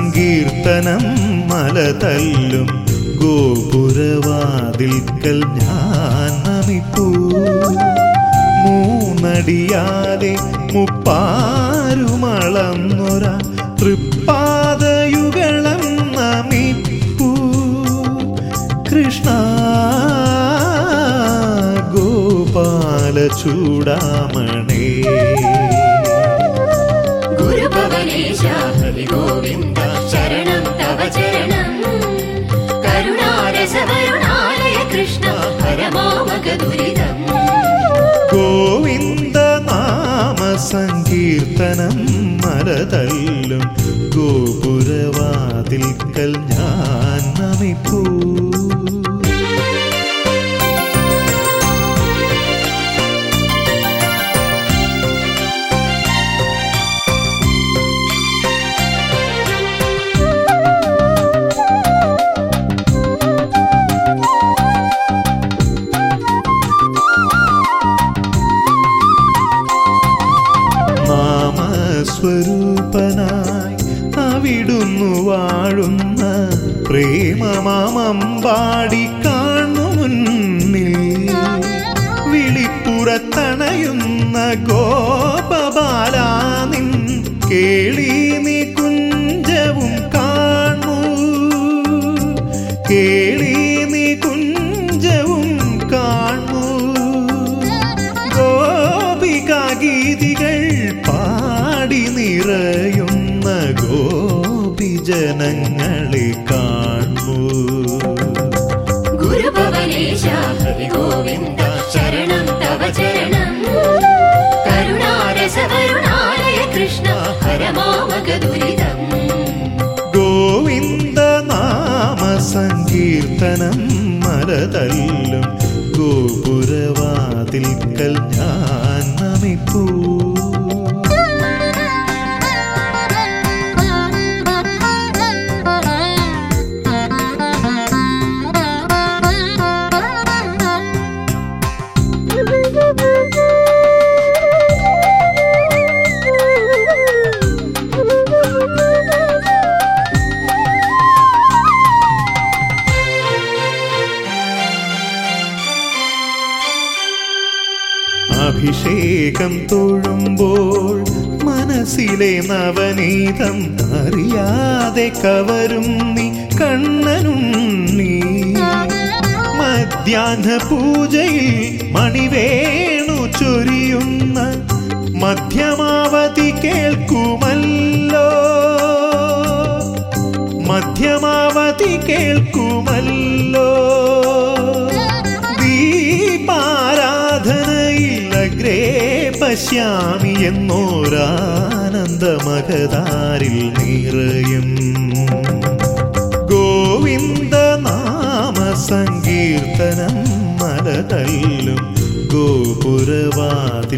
സങ്കീർത്തനം മലതല്ലും ഗോപുരവാതിൽക്കൽ ഞാൻ നമിപ്പൂ മൂന്നടിയാലെ മുപ്പാരുമളന്നൊര തൃപ്പാദയുഗളം നമിപ്പൂ കൃഷ്ണ ഗോപാല ചൂടാമണേ ഗുരുഭവനേശ ഹരി ഗോവിന്ദ ശരണം തവ ചരണം കരുണാരസവരുണാലയ കൃഷ്ണ പരമാമക ദുരിതം ഗോവിന്ദ നാമ സങ്കീർത്തനം മരതല്ലും ഗോപുരവാതിൽക്കൽ ഞാൻ നമിപ്പൂ നാമസ്വരൂപനായി അവിടുന്നു വാഴുന്ന പ്രേമമാമമ്പാടി കാണു മുന്നിൽ വിളിപ്പുറത്തണയുന്ന ഗോപബാലാനിൻ കേളി നീ കുഞ്ചവും കാണൂ കേളി നീ കുഞ്ചവും കാണൂ ഗോപികാഗീതികൾ പാടി നിറയുന്ന ഗോപിജനങ്ങളെ കാണൂ ഗുരുഭവനേശ ഹരി ഗോവിന്ദ ശരണം തവ ചരണം കരുണാരസവരുണാലയ കൃഷ്ണ പരമാമക ദുരിതം ഗോവിന്ദ നാമ സങ്കീർത്തനം മരതല്ലും ഗോപുരവാതിൽക്കൽ ഞാൻ നമിപ്പൂ അഭിഷേകം തൊഴുമ്പോൾ മനസ്സിലെ നവനീതം അറിയാതെ കവരും നീ കണ്ണനുണ്ണീ മധ്യാഹ്ന പൂജയിൽ മണിവേണു ചൊരിയുന്ന മധ്യമാവധി കേൾക്കുമല്ലോ മധ്യമാവധി കേൾക്കുമല്ലോ ദീപാരാധനയിൽ അഗ്രേ പശ്യാമി എന്നോരാനന്ദമകതാരിൽ നിറയും ഗോവിന്ദ നാമ സങ്കീർത്തനം മലതല്ലും ഗോപുരവാതിൽ